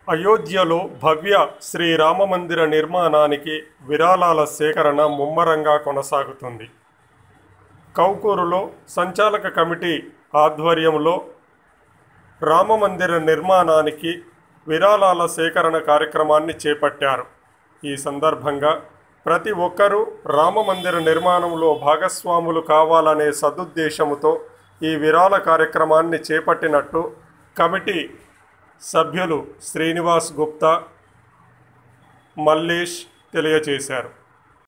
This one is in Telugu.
అయోధ్యలో భవ్య శ్రీరామమందిర నిర్మాణానికి విరాళాల సేకరణ ముమ్మరంగా కొనసాగుతుంది కౌకూరులో సంచాలక కమిటీ ఆధ్వర్యంలో రామమందిర నిర్మాణానికి విరాళాల సేకరణ కార్యక్రమాన్ని చేపట్టారు ఈ సందర్భంగా ప్రతి ఒక్కరూ రామమందిర నిర్మాణంలో భాగస్వాములు కావాలనే సదుద్దేశముతో ఈ విరాళ కార్యక్రమాన్ని చేపట్టినట్టు కమిటీ సభ్యులు శ్రీనివాస్ గుప్తా మల్లేష్ తెలియజేశారు